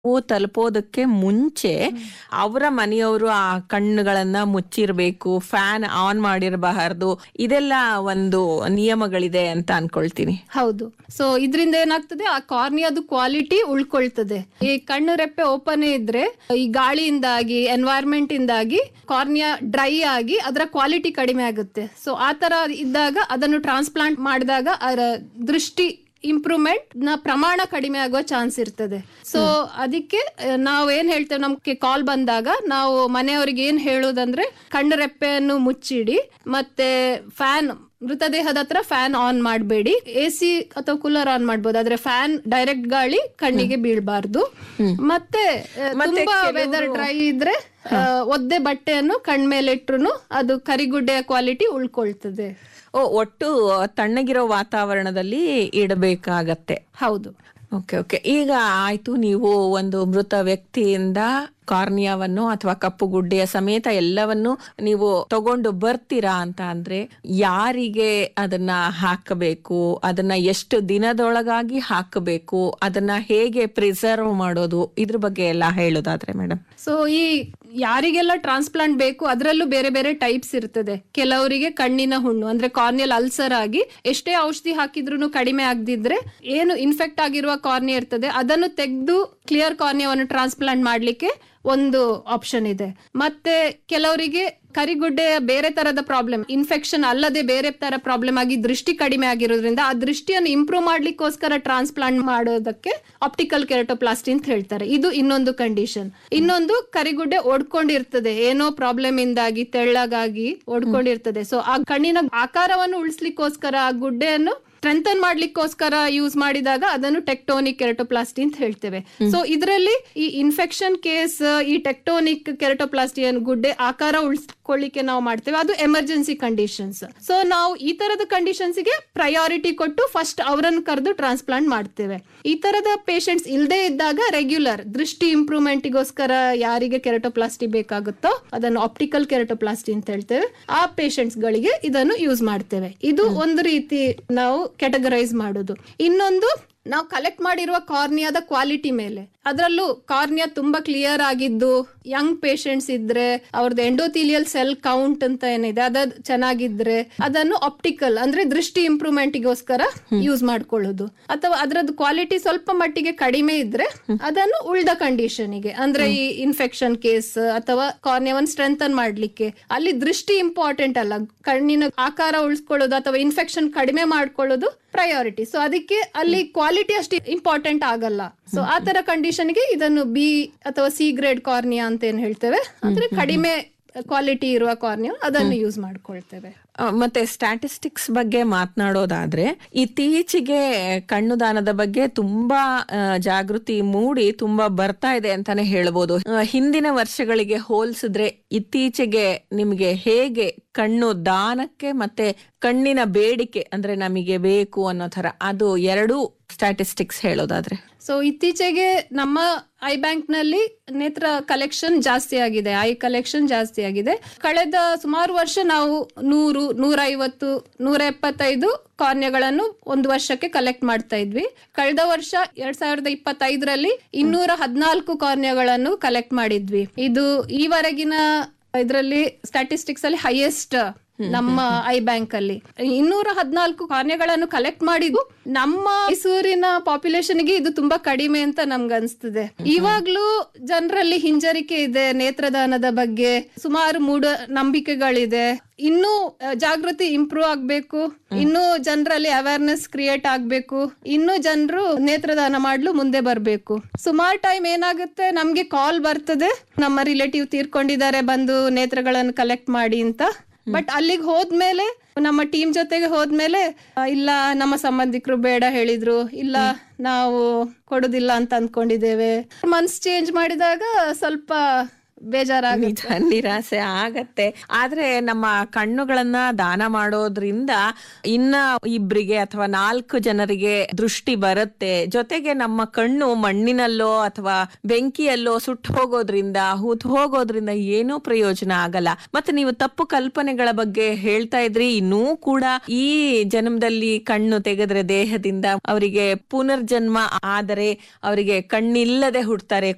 ಹೂ ತಲುಪೋದಕ್ಕೆ ಮುಂಚೆ ಅವರ ಮನೆಯವರು ಆ ಕಣ್ಣುಗಳನ್ನ ಮುಚ್ಚಿರ್ಬೇಕು ಫ್ಯಾನ್ ಆನ್ ಮಾಡಿರಬಾರದು ಇದೆಲ್ಲ ಒಂದು ನಿಯಮಗಳಿದೆ ಅಂತ ಅನ್ಕೊಳ್ತೀನಿ ಹೌದು ಸೊ ಇದರಿಂದ ಏನಾಗ್ತದೆ ಆ ಕಾರ್ನಿಯಾದು ಕ್ವಾಲಿಟಿ ಉಳ್ಕೊಳ್ತದೆ ಈ ಕಣ್ಣು ರೆಪ್ಪೆ ಓಪನ್ ಇದ್ರೆ ಈ ಗಾಳಿಯಿಂದಾಗಿ ಎನ್ವೈರ್ಮೆಂಟ್ ಇಂದಾಗಿ ಕಾರ್ನಿಯಾ ಡ್ರೈ ಆಗಿ ಅದರ ಕ್ವಾಲಿಟಿ ಕಡಿಮೆ ಆಗುತ್ತೆ ಸೊ ಆ ತರ ಇದ್ದಾಗ ಅದನ್ನು ಟ್ರಾನ್ಸ್ಪ್ಲಾಂಟ್ ಮಾಡಿದಾಗ ಅದರ ದೃಷ್ಟಿ ಇಂಪ್ರೂವ್ಮೆಂಟ್ ನ ಪ್ರಮಾಣ ಕಡಿಮೆ ಆಗುವ ಚಾನ್ಸ್ ಇರ್ತದೆ ಸೊ ಅದಕ್ಕೆ ನಾವು ಏನ್ ಹೇಳ್ತೇವೆ ನಮ್ಗೆ ಕಾಲ್ ಬಂದಾಗ ನಾವು ಮನೆಯವರಿಗೆ ಏನ್ ಹೇಳೋದಂದ್ರೆ ಕಣ್ಣು ರೆಪ್ಪೆಯನ್ನು ಮುಚ್ಚಿಡಿ ಮತ್ತೆ ಫ್ಯಾನ್ ಮೃತದೇಹದ ಹತ್ರ ಫ್ಯಾನ್ ಆನ್ ಮಾಡಬೇಡಿ ಎ ಸಿ ಅಥವಾ ಕೂಲರ್ ಆನ್ ಮಾಡ್ಬೋದು ಆದ್ರೆ ಫ್ಯಾನ್ ಡೈರೆಕ್ಟ್ ಗಾಳಿ ಕಣ್ಣಿಗೆ ಬೀಳ್ಬಾರ್ದು ಮತ್ತೆ ಆ, ತುಂಬಾ ವೆದರ್ ಡ್ರೈ ಇದ್ರೆ ಆ, ಒದ್ದೆ ಬಟ್ಟೆಯನ್ನು ಕಣ್ಮೇಲೆ ಇಟ್ರು ಅದು ಕರಿಗುಡ್ಡೆಯ ಕ್ವಾಲಿಟಿ ಉಳ್ಕೊಳ್ತದೆ ಓ ಒಟ್ಟು ತಣ್ಣಗಿರೋ ವಾತಾವರಣದಲ್ಲಿ ಇಡಬೇಕಾಗತ್ತೆ ಹೌದು ಓಕೆ ಓಕೆ ಈಗ ಆಯ್ತು ನೀವು ಒಂದು ಮೃತ ವ್ಯಕ್ತಿಯಿಂದ ಕಾರ್ನಿಯಾವನ್ನು ಅಥವಾ ಕಪ್ಪು ಗುಡ್ಡೆಯ ಸಮೇತ ಎಲ್ಲವನ್ನು ನೀವು ತಗೊಂಡು ಬರ್ತೀರಾ ಅಂತ ಅಂದ್ರೆ ಯಾರಿಗೆ ಅದನ್ನ ಹಾಕಬೇಕು ಅದನ್ನ ಎಷ್ಟು ದಿನದೊಳಗಾಗಿ ಹಾಕಬೇಕು ಅದನ್ನ ಹೇಗೆ ಪ್ರಿಸರ್ವ್ ಮಾಡೋದು ಇದ್ರ ಬಗ್ಗೆ ಎಲ್ಲ ಹೇಳೋದಾದ್ರೆ ಮೇಡಮ್ ಸೊ ಈ ಯಾರಿಗೆಲ್ಲ ಟ್ರಾನ್ಸ್ಪ್ಲಾಂಟ್ ಬೇಕು ಅದರಲ್ಲೂ ಬೇರೆ ಬೇರೆ ಟೈಪ್ಸ್ ಇರ್ತದೆ ಕೆಲವರಿಗೆ ಕಣ್ಣಿನ ಹುಣ್ಣು ಅಂದ್ರೆ ಕಾರ್ನಿಯಲ್ ಅಲ್ಸರ್ ಆಗಿ ಎಷ್ಟೇ ಔಷಧಿ ಹಾಕಿದ್ರು ಕಡಿಮೆ ಆಗದಿದ್ರೆ ಏನು ಇನ್ಫೆಕ್ಟ್ ಆಗಿರುವ ಕಾರ್ನಿಯಾ ಇರ್ತದೆ ಅದನ್ನು ತೆಗೆದು ಕ್ಲಿಯರ್ ಕಾರ್ನಿಯಾವನ್ನು ಟ್ರಾನ್ಸ್ಪ್ಲಾಂಟ್ ಮಾಡ್ಲಿಕ್ಕೆ ಒಂದು ಆಪ್ಷನ್ ಇದೆ ಮತ್ತೆ ಕೆಲವರಿಗೆ ಕರಿಗುಡ್ಡೆಯ ಬೇರೆ ತರದ ಪ್ರಾಬ್ಲಮ್ ಇನ್ಫೆಕ್ಷನ್ ಅಲ್ಲದೆ ಬೇರೆ ತರ ಪ್ರಾಬ್ಲಮ್ ಆಗಿ ದೃಷ್ಟಿ ಕಡಿಮೆ ಆಗಿರೋದ್ರಿಂದ ಆ ದೃಷ್ಟಿಯನ್ನು ಇಂಪ್ರೂವ್ ಮಾಡ್ಲಿಕ್ಕೋಸ್ಕರ ಟ್ರಾನ್ಸ್ಪ್ಲಾಂಟ್ ಮಾಡೋದಕ್ಕೆ ಆಪ್ಟಿಕಲ್ ಕೆರಟೋಪ್ಲಾಸ್ಟಿ ಅಂತ ಹೇಳ್ತಾರೆ ಇದು ಇನ್ನೊಂದು ಕಂಡೀಷನ್ ಇನ್ನೊಂದು ಕರಿಗುಡ್ಡೆ ಒಡ್ಕೊಂಡಿರ್ತದೆ ಏನೋ ಪ್ರಾಬ್ಲಮ್ ಇಂದಾಗಿ ತೆಳ್ಳಗಾಗಿ ಒಡ್ಕೊಂಡಿರ್ತದೆ ಸೊ ಆ ಕಣ್ಣಿನ ಆಕಾರವನ್ನು ಉಳಿಸ್ಲಿಕ್ಕೋಸ್ಕರ ಆ ಗುಡ್ಡೆಯನ್ನು ಸ್ಟ್ರೆಂಥನ್ ಮಾಡ್ಲಿಕ್ಕೋಸ್ಕರ ಯೂಸ್ ಮಾಡಿದಾಗ ಅದನ್ನು ಟೆಕ್ಟೋನಿಕ್ ಕೆರಟೋಪ್ಲಾಸ್ಟಿ ಅಂತ ಹೇಳ್ತೇವೆ ಸೊ ಇದರಲ್ಲಿ ಈ ಇನ್ಫೆಕ್ಷನ್ ಕೇಸ್ ಈ ಟೆಕ್ಟೋನಿಕ್ ಕೆರಟೋಪ್ಲಾಸ್ಟಿ ಅನ್ನು ಗುಡ್ಡೆ ಆಕಾರ ಉಳಿಸ್ಕೊಳ್ಳಿಕ್ಕೆ ನಾವು ಮಾಡ್ತೇವೆ ಅದು ಎಮರ್ಜೆನ್ಸಿ ಕಂಡೀಷನ್ಸ್ ಸೊ ನಾವು ಈ ತರದ ಕಂಡೀಷನ್ಸ್ ಗೆ ಪ್ರಯಾರಿಟಿ ಕೊಟ್ಟು ಫಸ್ಟ್ ಅವರನ್ನು ಕರೆದು ಟ್ರಾನ್ಸ್ಪ್ಲಾಂಟ್ ಮಾಡ್ತೇವೆ ಈ ತರದ ಪೇಷಂಟ್ಸ್ ಇಲ್ಲದೆ ಇದ್ದಾಗ ರೆಗ್ಯುಲರ್ ದೃಷ್ಟಿ ಇಂಪ್ರೂವ್ಮೆಂಟ್ಗೋಸ್ಕರ ಯಾರಿಗೆ ಕೆರಟೋಪ್ಲಾಸ್ಟಿ ಬೇಕಾಗುತ್ತೋ ಅದನ್ನು ಆಪ್ಟಿಕಲ್ ಕೆರಟೋಪ್ಲಾಸ್ಟಿ ಅಂತ ಹೇಳ್ತೇವೆ ಆ ಪೇಷಂಟ್ಸ್ ಗಳಿಗೆ ಇದನ್ನು ಯೂಸ್ ಮಾಡ್ತೇವೆ ಇದು ಒಂದು ರೀತಿ ನಾವು ಕೆಟಗರೈಸ್ ಮಾಡೋದು ಇನ್ನೊಂದು ನಾವು ಕಲೆಕ್ಟ್ ಮಾಡಿರುವ ಕಾರ್ನಿಯಾದ ಕ್ವಾಲಿಟಿ ಮೇಲೆ ಅದರಲ್ಲೂ ಕಾರ್ನಿಯಾ ತುಂಬಾ ಕ್ಲಿಯರ್ ಆಗಿದ್ದು ಯಂಗ್ ಪೇಷಂಟ್ಸ್ ಇದ್ರೆ ಅವ್ರದ್ದು ಎಂಡೋಥಿಲಿಯಲ್ ಸೆಲ್ ಕೌಂಟ್ ಅಂತ ಏನಿದೆ ಅದ ಚೆನ್ನಾಗಿದ್ರೆ ಅದನ್ನು ಆಪ್ಟಿಕಲ್ ಅಂದ್ರೆ ದೃಷ್ಟಿ ಇಂಪ್ರೂವ್ಮೆಂಟ್ ಗೋಸ್ಕರ ಯೂಸ್ ಮಾಡ್ಕೊಳ್ಳೋದು ಅಥವಾ ಅದರದ್ದು ಕ್ವಾಲಿಟಿ ಸ್ವಲ್ಪ ಮಟ್ಟಿಗೆ ಕಡಿಮೆ ಇದ್ರೆ ಅದನ್ನು ಉಳ್ದ ಕಂಡೀಷನ್ ಗೆ ಅಂದ್ರೆ ಈ ಇನ್ಫೆಕ್ಷನ್ ಕೇಸ್ ಅಥವಾ ಕಾರ್ನಿಯಾವನ್ನು ಸ್ಟ್ರೆಂಥನ್ ಮಾಡ್ಲಿಕ್ಕೆ ಅಲ್ಲಿ ದೃಷ್ಟಿ ಇಂಪಾರ್ಟೆಂಟ್ ಅಲ್ಲ ಕಣ್ಣಿನ ಆಕಾರ ಉಳಿಸ್ಕೊಳ್ಳೋದು ಅಥವಾ ಇನ್ಫೆಕ್ಷನ್ ಕಡಿಮೆ ಮಾಡ್ಕೊಳ್ಳೋದು ಪ್ರಯಾರಿಟಿ ಸೊ ಅದಕ್ಕೆ ಅಲ್ಲಿ ಕ್ವಾಲಿಟಿ ಅಷ್ಟು ಇಂಪಾರ್ಟೆಂಟ್ ಆಗಲ್ಲ ಸೊ ಆ ತರ ಕಂಡೀಷನ್ಗೆ ಇದನ್ನು ಬಿ ಅಥವಾ ಸಿ ಗ್ರೇಡ್ ಕಾರ್ನಿಯಾ ಅಂತ ಏನ್ ಹೇಳ್ತೇವೆ ಅಂದ್ರೆ ಕಡಿಮೆ ಕ್ವಾಲಿಟಿ ಇರುವ ಕಾರ್ನಿಯಾ ಅದನ್ನು ಯೂಸ್ ಮಾಡ್ಕೊಳ್ತೇವೆ ಆ, ಮತ್ತೆ ಸ್ಟ್ಯಾಟಿಸ್ಟಿಕ್ಸ್ ಬಗ್ಗೆ ಮಾತನಾಡೋದಾದ್ರೆ ಇತ್ತೀಚೆಗೆ ಕಣ್ಣು ದಾನದ ಬಗ್ಗೆ ತುಂಬಾ ಆ, ಜಾಗೃತಿ ಮೂಡಿ ತುಂಬಾ ಬರ್ತಾ ಇದೆ ಅಂತಾನೆ ಹೇಳ್ಬೋದು ಆ, ಹಿಂದಿನ ವರ್ಷಗಳಿಗೆ ಹೋಲಿಸಿದ್ರೆ ಇತ್ತೀಚೆಗೆ ನಿಮಗೆ ಹೇಗೆ ಕಣ್ಣು ದಾನಕ್ಕೆ ಮತ್ತೆ ಕಣ್ಣಿನ ಬೇಡಿಕೆ ಅಂದ್ರೆ ನಮಗೆ ಬೇಕು ಅನ್ನೋ ತರ ಅದು ಎರಡೂ ಸ್ಟ್ಯಾಟಿಸ್ಟಿಕ್ಸ್ ಹೇಳೋದಾದ್ರೆ ಸೊ ಇತ್ತೀಚೆಗೆ ನಮ್ಮ ಐ ಬ್ಯಾಂಕ್ ನಲ್ಲಿ ನೇತ್ರ ಕಲೆಕ್ಷನ್ ಜಾಸ್ತಿ ಆಗಿದೆ ಐ ಕಲೆಕ್ಷನ್ ಜಾಸ್ತಿ ಆಗಿದೆ ಕಳೆದ ಸುಮಾರು ವರ್ಷ ನಾವು ನೂರು ನೂರ ಐವತ್ತು ನೂರ ಎಪ್ಪತ್ತೈದು ಕಾರ್ನ್ಯಗಳನ್ನು ಒಂದು ವರ್ಷಕ್ಕೆ ಕಲೆಕ್ಟ್ ಮಾಡ್ತಾ ಇದ್ವಿ ಕಳೆದ ವರ್ಷ ಎರಡ್ ಸಾವಿರದ ಇಪ್ಪತ್ತೈದರಲ್ಲಿ ಇನ್ನೂರ ಹದಿನಾಲ್ಕು ಕಾರ್ನ್ಯಗಳನ್ನು ಕಲೆಕ್ಟ್ ಮಾಡಿದ್ವಿ ಇದು ಈವರೆಗಿನ ಇದರಲ್ಲಿ ಸ್ಟ್ಯಾಟಿಸ್ಟಿಕ್ಸ್ ಅಲ್ಲಿ ಹೈಯೆಸ್ಟ್ ನಮ್ಮ ಐ ಬ್ಯಾಂಕ್ ಅಲ್ಲಿ ಇನ್ನೂರ ಹದಿನಾಲ್ಕು ಕಾರ್ಯಗಳನ್ನು ಕಲೆಕ್ಟ್ ಮಾಡಿದ್ದು ನಮ್ಮ ಮೈಸೂರಿನ ಪಾಪ್ಯುಲೇಷನ್ ಗೆ ಇದು ತುಂಬಾ ಕಡಿಮೆ ಅಂತ ನಮ್ಗೆ ಅನ್ಸ್ತದೆ ಇವಾಗ್ಲೂ ಜನರಲ್ಲಿ ಹಿಂಜರಿಕೆ ಇದೆ ನೇತ್ರದಾನದ ಬಗ್ಗೆ ಸುಮಾರು ಮೂಢ ನಂಬಿಕೆಗಳಿದೆ ಇನ್ನೂ ಆ, ಜಾಗೃತಿ ಇಂಪ್ರೂವ್ ಆಗ್ಬೇಕು ಇನ್ನೂ ಜನರಲ್ಲಿ ಅವೇರ್ನೆಸ್ ಕ್ರಿಯೇಟ್ ಆಗ್ಬೇಕು ಇನ್ನೂ ಜನರು ನೇತ್ರದಾನ ಮಾಡ್ಲು ಮುಂದೆ ಬರ್ಬೇಕು ಸುಮಾರು ಟೈಮ್ ಏನಾಗುತ್ತೆ ನಮ್ಗೆ ಕಾಲ್ ಬರ್ತದೆ ನಮ್ಮ ರಿಲೇಟಿವ್ ತೀರ್ಕೊಂಡಿದ್ದಾರೆ ಬಂದು ನೇತ್ರಗಳನ್ನು ಕಲೆಕ್ಟ್ ಮಾಡಿ ಅಂತ ಬಟ್ ಅಲ್ಲಿಗೆ ಹೋದ್ಮೇಲೆ ನಮ್ಮ ಟೀಮ್ ಜೊತೆಗೆ ಹೋದ್ಮೇಲೆ ಆ, ಇಲ್ಲ ನಮ್ಮ ಸಂಬಂಧಿಕರು ಬೇಡ ಹೇಳಿದ್ರು ಇಲ್ಲ ನಾವು ಕೊಡುದಿಲ್ಲ ಅಂತ ಅಂದ್ಕೊಂಡಿದ್ದೇವೆ ಮನ್ಸ್ ಚೇಂಜ್ ಮಾಡಿದಾಗ ಸ್ವಲ್ಪ ಬೇಜಾರಾಗುತ್ತೆ ನಿಜ ನಿರಾಸೆ ಆಗತ್ತೆ ಆದ್ರೆ ನಮ್ಮ ಕಣ್ಣುಗಳನ್ನ ದಾನ ಮಾಡೋದ್ರಿಂದ ಇನ್ನ ಇಬ್ರಿಗೆ ಅಥವಾ ನಾಲ್ಕು ಜನರಿಗೆ ದೃಷ್ಟಿ ಬರುತ್ತೆ ಜೊತೆಗೆ ನಮ್ಮ ಕಣ್ಣು ಮಣ್ಣಿನಲ್ಲೋ ಅಥವಾ ಬೆಂಕಿಯಲ್ಲೋ ಸುಟ್ಟು ಹೋಗೋದ್ರಿಂದ ಹೂತ್ ಹೋಗೋದ್ರಿಂದ ಏನೂ ಪ್ರಯೋಜನ ಆಗಲ್ಲ ಮತ್ತೆ ನೀವು ತಪ್ಪು ಕಲ್ಪನೆಗಳ ಬಗ್ಗೆ ಹೇಳ್ತಾ ಇದ್ರಿ ಇನ್ನೂ ಕೂಡ ಈ ಜನ್ಮದಲ್ಲಿ ಕಣ್ಣು ತೆಗೆದ್ರೆ ದೇಹದಿಂದ ಅವರಿಗೆ ಪುನರ್ಜನ್ಮ ಆದರೆ ಅವರಿಗೆ ಕಣ್ಣಿಲ್ಲದೆ ಹುಡ್ತಾರೆ